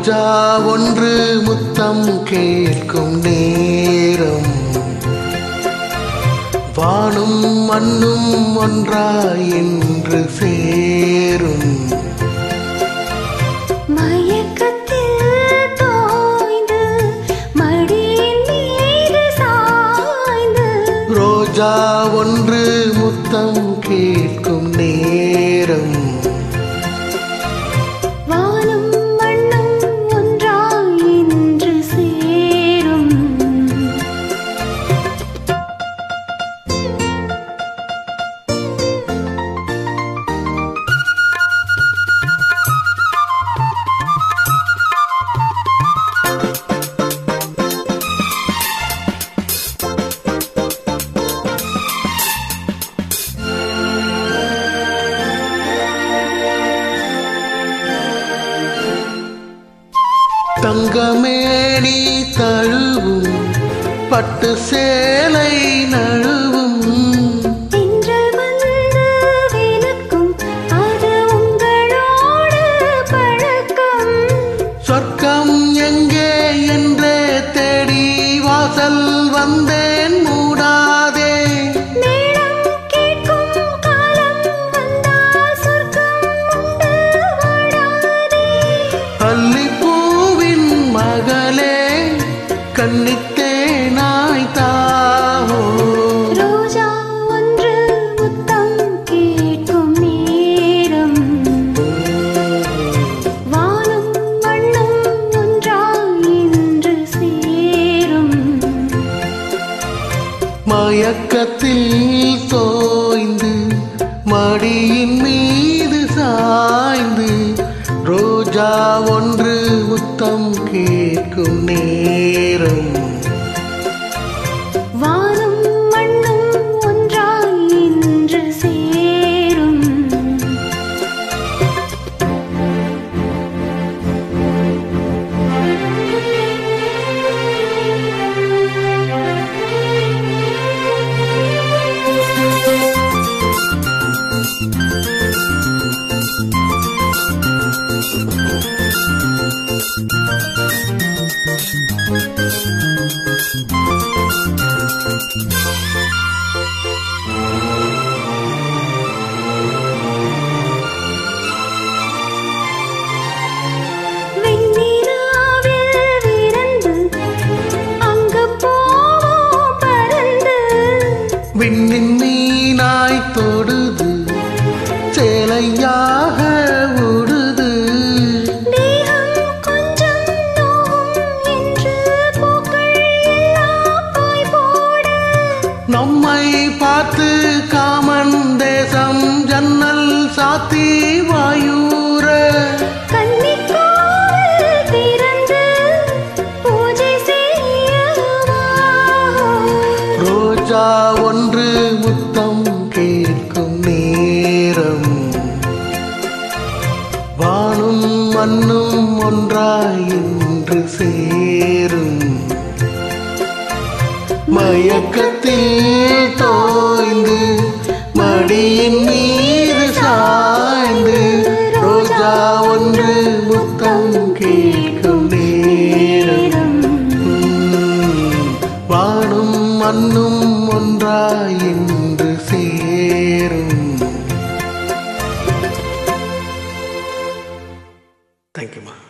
ரோஜா ஒன்று முத்தம் கேட்கும் நேரம் வானும் மண்ணும் ஒன்றாய் என்று சேரும் மயக்கத்தில் தோய்ந்து மடியின் மீது சாய்ந்து ரோஜா ஒன்று முத்தம் கேட்கும் நேரம் வானும் மண்ணும் ஒன்றாய் என்று சேரும் தங்கமேனி தழுவும் பட்டு சேலை நழுவும் திங்கள் வந்து விளக்கும் அது உங்களோடு பழக்கம் சொர்க்கம் எங்கே என்றே தேடி வாசல் வந்தேன் மூடாதே மேளம் கேட்கும் காலம் வந்தால் சொர்க்கம் உண்டு வாடாதே அல்லிப்பூவின் மகளே கண்ணித்தேனாய் தாவோ ரோஜா ஒன்று முத்தம் கேட்கும் நேரம் வானும் மண்ணும் ஒன்றாய் என்று சேரும் மயக்கத்தில் தோய்ந்து மடியின் மீது சாய்ந்து ரோஜா ஒன்று முத்தம் கேட்கும் நேரம் வானும் மண்ணும் ஒன்றாய் என்று சேரும் வெண்ணிலாவில் விரந்து அங்கு போவோம் பறந்து விண்ணின் மீனாய் தொடுது சேலையாக உடுது தேகம் கொஞ்சம் நோகும் என்று பூக்கள் எல்லாம் பாய் போட நம்மை பார்த்து காமன் தேசம் ஜன்னல் சாத்தி வாயூர கன்னிக்காவல் திறந்து பூஜை செய்யவா ரோஜா ஒன்று முத்தம் கேட்கும் நேரம் வானும் மண்ணும் ஒன்றாய் என்று சேரும் மயக்கத்தில் தோய்ந்து மடியின் மீது சாய்ந்து ரோஜா ஒன்று முத்தம் கேட்கும் நேரம் உம், வானும் மண்ணும் ஒன்றாய் என்று சேரும் தேங்க்யூமா